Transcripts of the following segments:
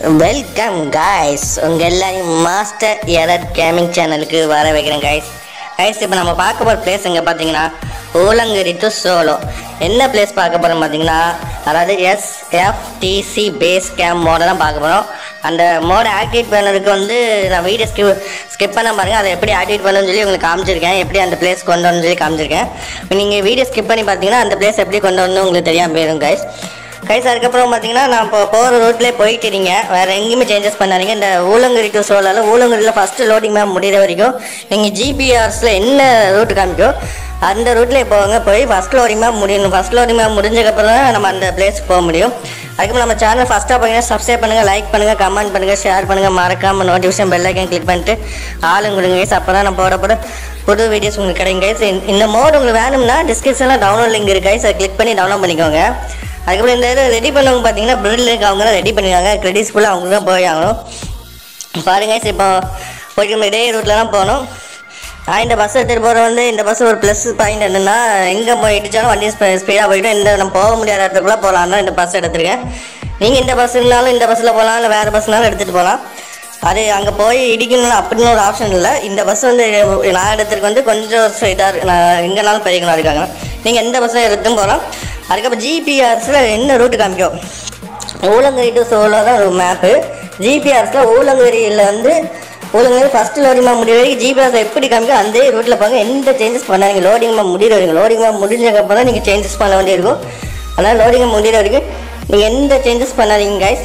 Welcome guys உங்கள் எல்லாரையும் master error gaming சேனலுக்கு வர வைக்கிறேன் காய்ஸ் காய்ஸ் இப்போ நம்ம பார்க்க போகிற பிளேஸ் எங்கே பார்த்தீங்கன்னா ஊலங்கரி டு சோலோ என்ன பிளேஸ் பார்க்க போகிறோம் பார்த்தீங்கன்னா அதாவது எஸ்எஃப்டிசி பேஸ் கேம் மோடை தான் பார்க்க போகிறோம் அந்த மோடை ஆக்டிவேட் பண்ணதுக்கு வந்து நான் வீடியோ ஸ்கிப் ஸ்கிப் பண்ண பாருங்க அதை எப்படி ஆக்டிவேட் பண்ணணும்னு சொல்லி உங்களுக்கு காமிச்சிருக்கேன் எப்படி அந்த பிளேஸ் கொண்டு வரணும்னு சொல்லி காமிச்சிருக்கேன் நீங்கள் வீடியோ ஸ்கிப் பண்ணி பார்த்தீங்கன்னா அந்த பிளேஸ் எப்படி கொண்டு வரணும் உங்களுக்கு தெரியாமல் போயிடும் கைஸ் கைஸ் அதுக்கப்புறம் பார்த்தீங்கன்னா நான் இப்போ போகிற ரூட்லேயே போயிட்டு இருக்கீங்க வேறு எங்கேயுமே சேஞ்சஸ் பண்ணாதீங்க இந்த ஊலங்கரி டு சோலால ஊலங்கரியில் ஃபஸ்ட்டு லோடிங் மேம் முடிகிற வரைக்கும் நீங்கள் ஜிபிஆர்ஸில் என்ன ரூட் காமிக்கோ அந்த ரூட்லேயே போங்க போய் ஃபஸ்ட் லோடிங் மேம் முடியணும் ஃபஸ்ட் லோடிங் மேம் முடிஞ்சக்கப்புறம் தான் நம்ம அந்த பிளேஸ்க்கு போக முடியும் அதுக்கப்புறம் நம்ம சேனல் ஃபஸ்ட்டாக பார்த்தீங்கன்னா சப்ஸ்கிரைப் பண்ணுங்கள் லைக் பண்ணுங்கள் கமெண்ட் பண்ணுங்கள் ஷேர் பண்ணுங்கள் மறக்காமல் நோட்டிஃபிகேஷன் பெல் ஐக்கன் கிளிக் பண்ணிட்டு ஆளுங்க கொடுங்க கைஸ் அப்போ தான் நான் போட போட புது வீடியோஸ் உங்களுக்கு கிடைக்கும் கைஸ் இந்த மோட் உங்களுக்கு வேணும்னா டிஸ்கிரிப்ஷனில் டவுன்லோட் லிங்க் இருக்கு கைஸ் அதை கிளிக் பண்ணி டவுன்லோட் பண்ணிக்கோங்க அதுக்கப்புறம் இந்த இது ரெடி பண்ணவங்க பார்த்தீங்கன்னா பிரில் இருக்கு அவங்க தான் ரெடி பண்ணிருக்காங்க கிரெடிட்ஸ் ஃபுல்லாக அவங்க தான் போய் ஆகணும் பாருங்க guys, இப்போ போய்ட்டு நம்ம இதே ரூட்டில் தான் போகணும் நான் இந்த பஸ் எடுத்துகிட்டு போகிற வந்து இந்த பஸ் ஒரு ப்ளஸ் பாயிண்ட் என்னன்னா எங்கே போய் இடிச்சாலும் வண்டி ஸ்பீடாக போயிட்டு இந்த நம்ம போக முடியாத இடத்துக்குள்ள போகலாம் தான் இந்த பஸ் எடுத்துருக்கேன் நீங்கள் இந்த பஸ் இருந்தாலும் இந்த பஸ்ஸில் போகலாம் இல்லை வேறு பஸ்னாலும் எடுத்துகிட்டு போகலாம் அது அங்கே போய் இடிக்கணும் அப்படின்னு ஒரு ஆப்ஷன் இல்லை இந்த பஸ் வந்து நான் இடத்துக்கு வந்து கொஞ்சம் இதாக நான் எங்கேனாலும் போய்க்கணும் அதுக்காக நீங்கள் எந்த பஸ்ஸில் எடுத்தும் போகலாம் அதுக்கப்புறம் ஜிபிஆர்ஸில் என்ன ரூட்டு காமிக்கும் ஊலங்கரி டு சோலோ தான் ஒரு மேப்பு ஜிபிஆர்ஸில் ஊலங்கரியில் வந்து ஊலங்கரி ஃபஸ்ட் லோடிங் மேம் முடிகிற வரைக்கும் ஜிபிஆர்ஸ் எப்படி காமிக்கோ அந்த ரூட்டில் போங்க எந்த சேஞ்சஸ் பண்ணாதீங்க லோடிங் மேம் முடிகிற வரைக்கும் லோடிங் மேம் முடிஞ்சக்கப்புறம் நீங்கள் சேஞ்சஸ் பண்ண வேண்டியிருக்கும் அதனால் லோடிங் மேம் முடிகிற வரைக்கும் நீங்கள் எந்த சேஞ்சஸ் பண்ணாதீங்க கைஸ்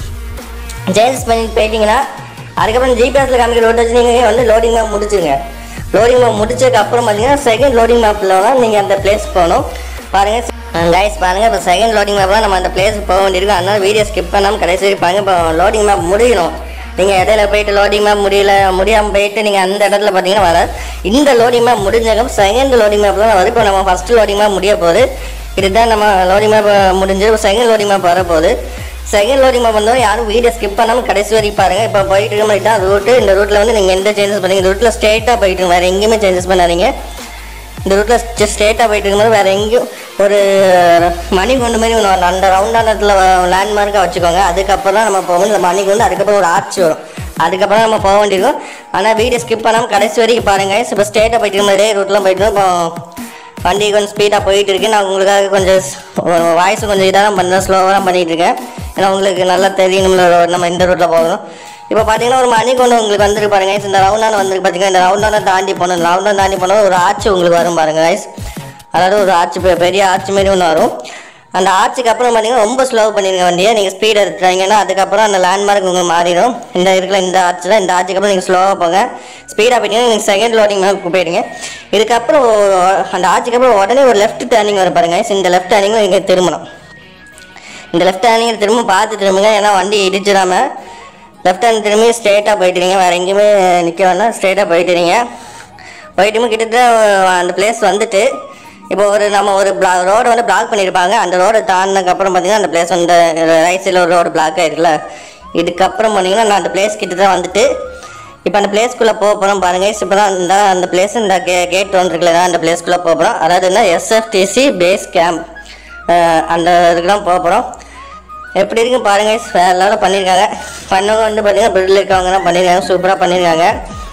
சேஞ்சஸ் பண்ணி போயிட்டீங்கன்னா அதுக்கப்புறம் ஜிபிஎஸ்ல காமிக்கிற ரோட் வச்சு நீங்கள் வந்து லோடிங் மேப் முடிச்சுங்க லோடிங் மேப் முடிச்சதுக்கு அப்புறம் பார்த்தீங்கன்னா செகண்ட் லோடிங் மேப்பில் தான் நீங்கள் அந்த பிளேஸ் போகணும் பாருங்கள் கைஸ் பாருங்கள் இப்போ செகண்ட் லோடிங் மேப்லாம் நம்ம அந்த பிளேஸ் போக வேண்டியிருக்கும் அதனால வீடியோ ஸ்கிப் பண்ணாமல் கடைசி வரைக்கும் பாருங்க இப்போ லோடிங் மேப் முடியணும் நீங்கள் இடையில போயிட்டு லோடிங் மேப் முடியல முடியாமல் போயிட்டு நீங்கள் அந்த இடத்துல பார்த்தீங்கன்னா வர இந்த லோடிங் மேப் முடிஞ்சதுக்கு செகண்ட் லோடிங் மேப் தான் வரும் இப்போ நம்ம ஃபஸ்ட் லோடிங் மேப் முடிய போகுது இதுதான் நம்ம லோடிங் மேப் முடிஞ்சு செகண்ட் லோடிங் மேப் வர போகுது செகண்ட் லோடிங் மேப் வந்தோம் யாரும் வீடியோ ஸ்கிப் பண்ணாமல் கடைசி வரைக்கும் பாருங்க இப்போ போயிட்டு இருக்க மாதிரி தான் ரூட்டு இந்த ரூட்டில் வந்து நீங்கள் எந்த சேஞ்சஸ் பண்ணீங்க இந்த ரூட்டில் ஸ்ட்ரெயிட்டாக போயிட்டு இருங்க. வேறு எங்கேயுமே சேஞ்சஸ் பண்ணாதீங்க இந்த ரூட்டில் ஸ்ட்ரெயிட்டாக போயிட்டு இருக்கும்போது வேறு எங்கேயும் ஒரு மணி கொண்டு மாதிரி ஒன்று வரும். அந்த ரவுண்டான இடத்துல லேண்ட்மார்க்காக வச்சுக்கோங்க அதுக்கப்புறம் தான் நம்ம போகணும் இந்த மணிக்கு வந்து அதுக்கப்புறம் ஒரு ஆட்சி வரும் அதுக்கப்புறம் நம்ம போக வேண்டியிருக்கும் ஆனால் வீடியோ ஸ்கிப் பண்ணாமல் கடைசி வரைக்கும் பாருங்கள் இப்போ ஸ்ட்ரெயிட்டாக போயிட்டு இருக்க மாதிரி ரூட்லாம் போயிட்டு இருக்கோம். இப்போ வண்டி கொஞ்சம் ஸ்பீடாக போயிட்டு இருக்கு நான் உங்களுக்காக கொஞ்சம் வாய்ஸ் கொஞ்சம் இதாக தான் பண்ணுறேன் ஸ்லோவாக தான் பண்ணிட்டு இருக்கேன் ஏன்னா உங்களுக்கு நல்லா தெரியணும்ல road நம்ம இந்த ரூட்டில் போகணும் இப்போ பார்த்தீங்கன்னா ஒரு மணி கொண்டு உங்களுக்கு வந்துருக்கு பாருங்க guys. இந்த ரவுண்டான வந்துருக்கு பார்த்தீங்கன்னா இந்த ரவுண்டான தாண்டி போகணும் இந்த ரவுண்டான தாண்டி போனால் ஒரு ஆட்சி உங்களுக்கு வரும் பாருங்க guys. அதாவது ஒரு ஆட்சி பெ- பெரிய ஆட்சி மாரி ஒன்று வரும் அந்த ஆட்சிக்கு அப்புறம் பார்த்தீங்கன்னா ரொம்ப ஸ்லோ பண்ணிடுங்க வண்டியை நீங்கள் ஸ்பீட் எடுத்துட்டீங்கன்னா அதுக்கப்புறம் அந்த லேண்ட்மார்க் உங்களுக்கு மாறிடும் இந்த இருக்கிற இந்த ஆட்சி தான் இந்த ஆட்சிக்கு அப்புறம் நீங்கள் ஸ்லோவாக போங்க ஸ்பீடாக போயிட்டீங்கன்னா நீங்கள் செகண்ட் லோடிங் மேலே போயிடுங்க இதுக்கப்புறம் ஒ- அந்த ஆட்சிக்கு அப்புறம் உடனே ஒரு லெஃப்ட் டேர்னிங் வரும் பாருங்க இந்த லெஃப்ட் டேர்னிங் நீங்கள் திரும்பணும் இந்த லெஃப்ட் டேர்னிங் திரும்ப பார்த்து திரும்புங்க ஏன்னா வண்டி இடிச்சிடாம லெஃப்ட் ஹேண்ட் திரும்பி ஸ்ட்ரெயிட்டாக போயிட்டுருங்க வேறு எங்கேயுமே நிற்க வேணாம் ஸ்ட்ரெயிட்டாக போயிட்டுறீங்க போயிட்டு கிட்டத்தட்ட அந்த பிளேஸ் வந்துட்டு இப்போ ஒரு நம்ம ஒரு பிளா ரோடை வந்து பிளாக் பண்ணியிருப்பாங்க அந்த ரோடை தாண்டினதுக்கப்புறம் பார்த்தீங்கன்னா அந்த பிளேஸ் வந்து ரைட் சைடில் ஒரு ரோடு பிளாக் ஆயிருக்குல்ல இதுக்கப்புறம் போனீங்கன்னா நான் அந்த பிளேஸ் கிட்ட தான் வந்துட்டு இப்போ அந்த பிளேஸ்க்குள்ளே போக போகிறோம் பாருங்க இப்போ தான் இந்த அந்த பிளேஸ் இந்த கே கேட் ஒன்று இருக்குல்ல அந்த பிளேஸ்க்குள்ளே போக போகிறோம் அதாவது என்ன எஸ்எஃப்டிசி பேஸ் கேம்ப் அந்த இதுக்கு தான் போக போகிறோம் எப்படி இருக்கு பாருங்க வேற லெவலில் பண்ணியிருக்காங்க பண்ணவங்க வந்து பார்த்தீங்கன்னா பிரில் இருக்கவங்க தான் பண்ணியிருக்காங்க சூப்பராக பண்ணியிருக்காங்க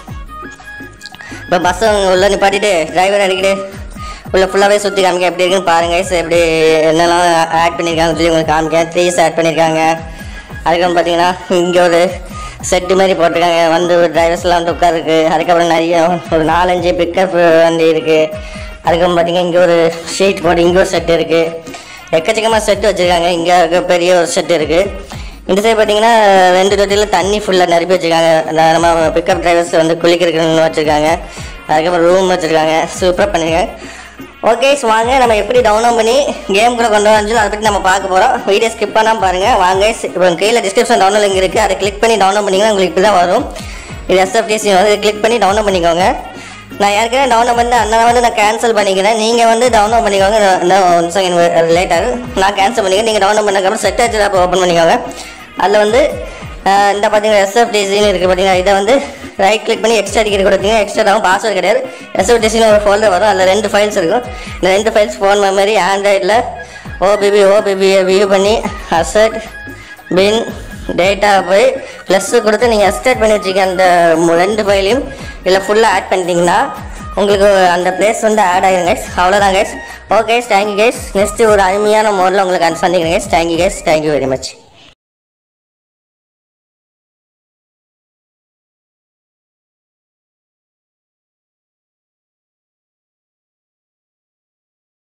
இப்போ பஸ் உள்ள நிப்பாட்டிட்டு டிரைவர் அடிக்கிட்டு உள்ள ஃபுல்லாகவே சுற்றி காமிக்க எப்படி இருக்குன்னு பாருங்க guys. எப்படி என்னெல்லாம் ஆட் பண்ணியிருக்காங்க சொல்லி உங்களுக்கு காமிக்க ட்ரீஸ் ஆட் பண்ணியிருக்காங்க அதுக்கப்புறம் பார்த்தீங்கன்னா இங்கே ஒரு செட்டு மாதிரி போட்டிருக்காங்க வந்து டிரைவர்ஸ்லாம் வந்து உட்காருக்கு அதுக்கப்புறம் நிறைய ஒரு நாலஞ்சு பிக்கப் வண்டி இருக்குது அதுக்கப்புறம் பார்த்தீங்கன்னா இங்கே ஒரு ஷீட் போட்டு இங்கே ஒரு செட்டு இருக்குது எக்கச்சக்கமாக செட்டு வச்சுருக்காங்க இங்கே இருக்க பெரிய ஒரு செட்டு இருக்குது இந்த சைடு பார்த்தீங்கன்னா ரெண்டு தொட்டியில் தண்ணி ஃபுல்லாக நிரப்பி வச்சுருக்காங்க அந்த நம்ம பிக்கப் டிரைவர்ஸ் வந்து குளிக்கிறதுக்குன்னு வச்சுருக்காங்க அதுக்கப்புறம் ரூம் வச்சுருக்காங்க சூப்பராக பண்ணியிருக்காங்க ஓகே வாங்க நம்ம எப்படி டவுன்லோட் பண்ணி கேம்குள்ளே கொண்டு வந்து அதை பற்றி நம்ம பார்க்க போகிறோம் வீடியோ ஸ்கிப் பண்ணாமல் பாருங்கள் வாங்க இப்போ கீழே டிஸ்கிரிப்ஷன் டவுன்லோட் லிங்க் இருக்குது அதை கிளிக் பண்ணி டவுன்லோட் பண்ணிங்கன்னா உங்களுக்கு இப்படி தான் வரும் இது எஸ்எஃப்டிசி வந்து கிளிக் பண்ணி டவுன்லோட் பண்ணிக்கோங்க நான் ஏற்கனவே டவுன்லோட் பண்ணி அதனால் வந்து நான் கேன்சல் பண்ணிக்கிறேன் நீங்கள் வந்து டவுன்லோட் பண்ணிக்கோங்க இன்னும் ஒன் செகண்ட் லேட் ஆகும் நான் கேன்சல் பண்ணிக்கிறேன் நீங்கள் டவுன்லோட் பண்ணதுக்கப்புறம் செட் ஆச்சு ஆப் ஓப்பன் பண்ணிக்கோங்க அதில் வந்து அஹ், இந்த பார்த்தீங்கன்னா எஸ்எஃப்டிசின்னு இருக்குது பார்த்தீங்கன்னா இதை வந்து ரைட் கிளிக் பண்ணி எக்ஸ்ட்ரா டிக்கெட் கொடுத்தீங்க எக்ஸ்ட்ரா ஆகும் பாஸ்வேர்டு கிடையாது எஸ்எஃப்டிசின்னு ஒரு ஃபோல்டர் வரும் அதில் ரெண்டு ஃபைல்ஸ் இருக்கும் இந்த ரெண்டு ஃபைல்ஸ் ஃபோன் மெமரி ஆண்ட்ராய்டில் ஓபிபி ஓபிபியை வியூ பண்ணி அசட் பின் டேட்டா போய் ப்ளஸ் கொடுத்து நீங்கள் எக்ஸ்டேட் பண்ணி வச்சுக்க அந்த மு- ரெண்டு ஃபைலையும் இதில் ஃபுல்லாக ஆட் பண்ணிட்டீங்கன்னா உங்களுக்கு அந்த பிளேஸ் வந்து ஆட் ஆகிடும் கைஸ் அவ்வளோதான் guys okay thank you guys next ஒரு அருமையான மோடில் உங்களுக்கு சந்திக்கிறேன் guys thank you guys thank you very much